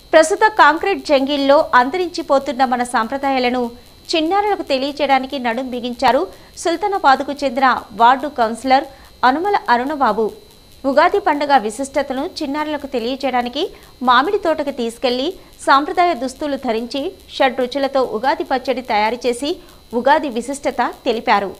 ప్రస్తుత కాంక్రీట్ జంగిల్లో అంతరించిపోతున్న మన సాంప్రదాయాలను చిన్నారులకు తెలియజేయడానికి నడుం బిగించారు సుల్తానాబాద్కు చెందిన వార్డు కౌన్సిలర్ అనుమల అరుణబాబు ఉగాది పండుగ విశిష్టతను చిన్నారులకు తెలియజేయడానికి మామిడి తోటకు తీసుకెళ్లి సాంప్రదాయ దుస్తులు ధరించి షడ్ రుచులతో ఉగాది పచ్చడి తయారు చేసి ఉగాది విశిష్టత తెలిపారు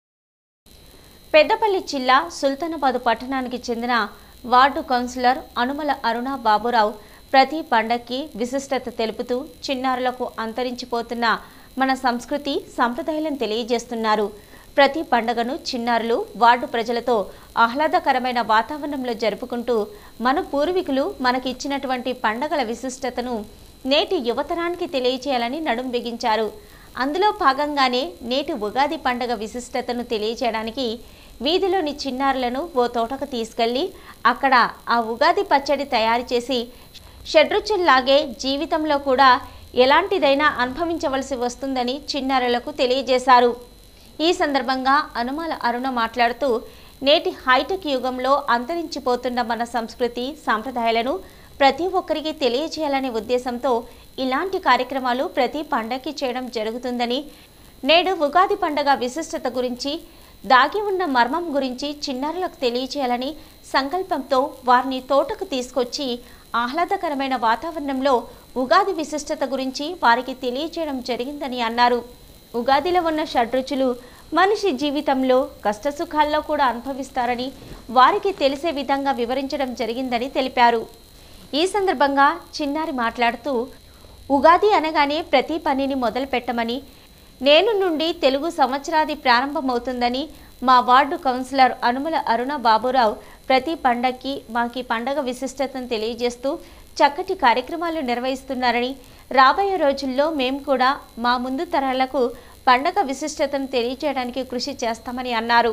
పెద్దపల్లి జిల్లా సుల్తానాబాద్ పట్టణానికి చెందిన వార్డు కౌన్సిలర్ అనుమల అరుణ బాబురావు ప్రతి పండక్కి విశిష్టత తెలుపుతూ చిన్నారులకు అంతరించిపోతున్న మన సంస్కృతి సంప్రదాయాలను తెలియజేస్తున్నారు ప్రతి పండగను చిన్నారులు వార్డు ప్రజలతో ఆహ్లాదకరమైన వాతావరణంలో జరుపుకుంటూ మన పూర్వీకులు మనకిచ్చినటువంటి పండగల విశిష్టతను నేటి యువతరానికి తెలియజేయాలని నడుం బిగించారు అందులో భాగంగానే నేటి ఉగాది పండగ విశిష్టతను తెలియజేయడానికి వీధిలోని చిన్నారులను ఓ తోటకు తీసుకెళ్లి అక్కడ ఆ ఉగాది పచ్చడి తయారు చేసి షడ్రుచుల్లాగే జీవితంలో కూడా ఎలాంటిదైనా అనుభవించవలసి వస్తుందని చిన్నారులకు తెలియజేశారు ఈ సందర్భంగా అనుమాల అరుణ మాట్లాడుతూ నేటి హైటెక్ యుగంలో అంతరించిపోతున్న మన సంస్కృతి సాంప్రదాయాలను ప్రతి ఒక్కరికి తెలియజేయాలనే ఉద్దేశంతో ఇలాంటి కార్యక్రమాలు ప్రతి పండగకి చేయడం జరుగుతుందని నేడు ఉగాది పండగ విశిష్టత గురించి దాగి ఉన్న మర్మం గురించి చిన్నారులకు తెలియజేయాలని సంకల్పంతో వారిని తోటకు తీసుకొచ్చి ఆహ్లాదకరమైన వాతావరణంలో ఉగాది విశిష్టత గురించి వారికి తెలియజేయడం జరిగిందని అన్నారు ఉగాదిలో ఉన్న షడ్రుచులు మనిషి జీవితంలో కష్టసుఖాల్లో కూడా అనుభవిస్తారని వారికి తెలిసే విధంగా వివరించడం జరిగిందని తెలిపారు ఈ సందర్భంగా చిన్నారి మాట్లాడుతూ ఉగాది అనగానే ప్రతి పనిని మొదలు పెట్టమని నేను నుండి తెలుగు సంవత్సరాది ప్రారంభమవుతుందని మా వార్డు కౌన్సిలర్ అనుమల అరుణ బాబురావు ప్రతి పండక్కి మాకి పండగ విశిష్టతను తెలియజేస్తూ చక్కటి కార్యక్రమాలు నిర్వహిస్తున్నారని రాబోయే రోజుల్లో మేము కూడా మా ముందు తరాలకు పండగ విశిష్టతను తెలియజేయడానికి కృషి చేస్తామని అన్నారు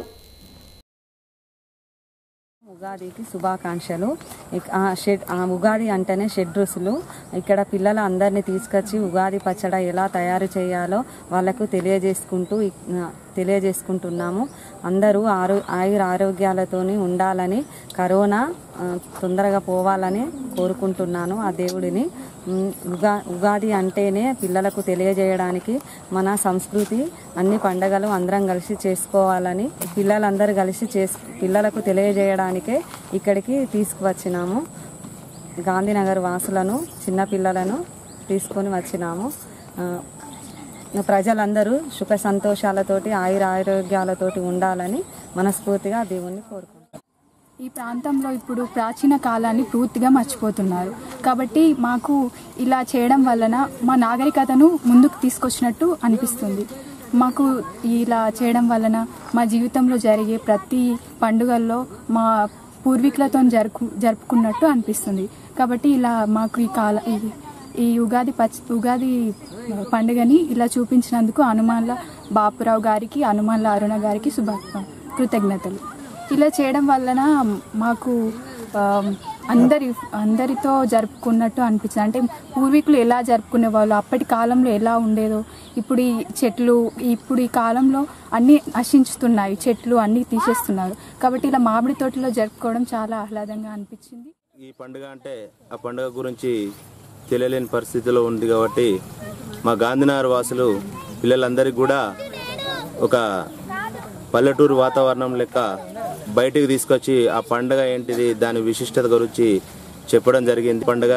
ఉగాదికి శుభాకాంక్షలు ఇక ఆ షెడ్ ఆ ఉగాది అంటేనే షెడ్ రుసులు ఇక్కడ పిల్లల అందరినీ తీసుకొచ్చి ఉగాది పచ్చడి ఎలా తయారు చేయాలో వాళ్ళకు తెలియజేసుకుంటూ ఇ- ఆ, తెలియజేసుకుంటున్నాము అందరూ ఆరో ఆయుర ఆరోగ్యాలతోని ఉండాలని కరోనా ఆ, తొందరగా పోవాలని కోరుకుంటున్నాను ఆ దేవుడిని ఉమ్, ఉగా ఉగాది అంటేనే పిల్లలకు తెలియజేయడానికి మన సంస్కృతి అన్ని పండగలు అందరం కలిసి చేసుకోవాలని పిల్లలందరూ కలిసి చేసు పిల్లలకు తెలియజేయడానికే ఇక్కడికి తీసుకువచ్చినాము గాంధీనగర్ వాసులను చిన్నపిల్లలను తీసుకొని వచ్చినాము ఆ, ప్రజలందరూ సుఖ సంతోషాలతోటి ఆయుర ఆరోగ్యాలతోటి ఉండాలని మనస్ఫూర్తిగా దేవుణ్ణి కోరుకుంటున్నాను ఈ ప్రాంతంలో ఇప్పుడు ప్రాచీన కాలాన్ని పూర్తిగా మర్చిపోతున్నారు కాబట్టి మాకు ఇలా చేయడం వలన మా నాగరికతను ముందుకు తీసుకొచ్చినట్టు అనిపిస్తుంది మాకు ఇలా చేయడం వలన మా జీవితంలో జరిగే ప్రతి పండుగల్లో మా పూర్వీకులతో జరుపు జరుపుకున్నట్టు అనిపిస్తుంది కాబట్టి ఇలా మాకు ఈ కాల ఈ- ఈ ఉగాది పచ్ ఉగాది పండుగని ఇలా చూపించినందుకు హనుమాన్ల బాపురావు గారికి హనుమాన్ల అరుణ గారికి శుభ కృతజ్ఞతలు ఇలా చేయడం వలన మాకు ఆ, అందరి అందరితో జరుపుకున్నట్టు అనిపించింది అంటే పూర్వీకులు ఎలా జరుపుకునే వాళ్ళు అప్పటి కాలంలో ఎలా ఉండేదో ఇప్పుడు ఈ చెట్లు ఇప్పుడు ఈ కాలంలో అన్నీ నశించుతున్నాయి చెట్లు అన్నీ తీసేస్తున్నారు కాబట్టి ఇలా మామిడి తోటలో జరుపుకోవడం చాలా ఆహ్లాదంగా అనిపించింది ఈ పండుగ అంటే ఆ పండుగ గురించి తెలియలేని పరిస్థితిలో ఉంది కాబట్టి మా గాంధీనగర్ వాసులు పిల్లలందరికీ కూడా ఒక పల్లెటూరు వాతావరణం లెక్క బయటికి తీసుకొచ్చి ఆ పండుగ ఏంటిది దాని విశిష్టత గురించి చెప్పడం జరిగింది పండుగ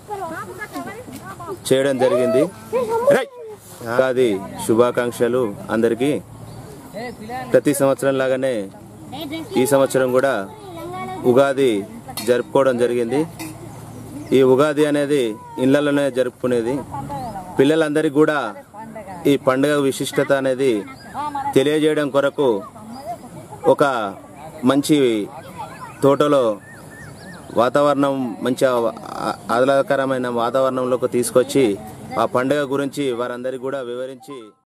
చేయడం జరిగింది రైట్. ఉగాది శుభాకాంక్షలు అందరికీ ప్రతి సంవత్సరం లాగానే ఈ సంవత్సరం కూడా ఉగాది జరుపుకోవడం జరిగింది ఈ ఉగాది అనేది ఇళ్లలోనే జరుపుకునేది పిల్లలందరికీ కూడా ఈ పండుగ విశిష్టత అనేది తెలియజేయడం కొరకు ఒక మంచి తోటలో వాతావరణం మంచి ఆ- ఆహ్లాదకరమైన వాతావరణంలోకి తీసుకొచ్చి ఆ పండుగ గురించి వారందరికీ కూడా వివరించి